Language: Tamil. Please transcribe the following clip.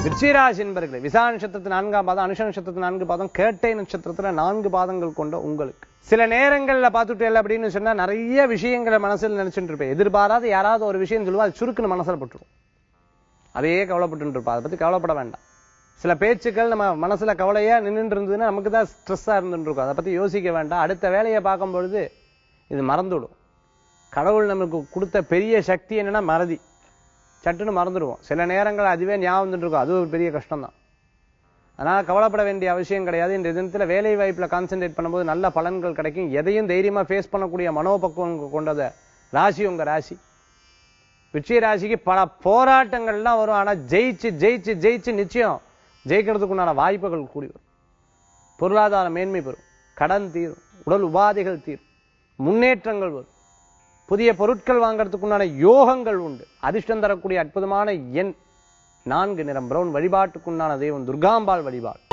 விருச்சிகராசி என்பர்களே விசா நட்சத்திரத்து நான்காம் பாதம் அனுஷ நட்சத்திரத்து நான்கு பாதம் கேட்டை நட்சத்திரத்துல நான்கு பாதங்கள் கொண்ட உங்களுக்கு சில நேரங்கள்ல பார்த்துட்டு அப்படின்னு சொன்னா நிறைய விஷயங்களை மனசுல நினைச்சுட்டு இருப்பேன் எதிர்பாராத யாராவது ஒரு விஷயம் சொல்லுவா அது சுருக்குன்னு மனசுல பட்டுரும் அதையே கவலைப்பட்டு இருப்பா அதை பத்தி கவலைப்பட வேண்டாம் சில பேச்சுக்கள் நம்ம மனசுல கவலையா நின்னுட்டு இருந்ததுன்னா நமக்கு தான் ஸ்ட்ரெஸ்ஸா இருந்துட்டு இருக்கும் அதை பத்தி யோசிக்க வேண்டாம் அடுத்த வேலையை பார்க்கும் பொழுது இது மறந்துவிடும் கடவுள் நமக்கு கொடுத்த பெரிய சக்தி என்னன்னா மறதி சட்டுன்னு மறந்துடுவோம் சில நேரங்கள் அதுவே ஞாபகம் வந்துட்டு இருக்கும் அது ஒரு பெரிய கஷ்டம் தான் அதனால கவலைப்பட வேண்டிய அவசியம் கிடையாது இந்த தினத்துல வேலை வாய்ப்புல கான்சென்ட்ரேட் பண்ணும்போது நல்ல பலன்கள் கிடைக்கும் எதையும் தைரியமா ஃபேஸ் பண்ணக்கூடிய மனோபக்குவம் கொண்டத ராசி உங்க ராசி விச்சய ராசிக்கு பல போராட்டங்கள்லாம் வரும் ஆனா ஜெயிச்சு ஜெயிச்சு ஜெயிச்சு நிச்சயம் ஜெயிக்கிறதுக்குண்டான வாய்ப்புகள் கூடி வரும் பொருளாதார மேன்மை பெறும் கடன் தீரும் உடல் உபாதைகள் தீரும் முன்னேற்றங்கள் வரும் புதிய பொருட்கள் வாங்குறதுக்குண்டான யோகங்கள் உண்டு அதிர்ஷ்டம் தரக்கூடிய அற்புதமான எண் நான்கு நிறம் பிரவுன் வழிபாட்டுக்குண்டான தெய்வம் துர்காம்பாள் வழிபாடு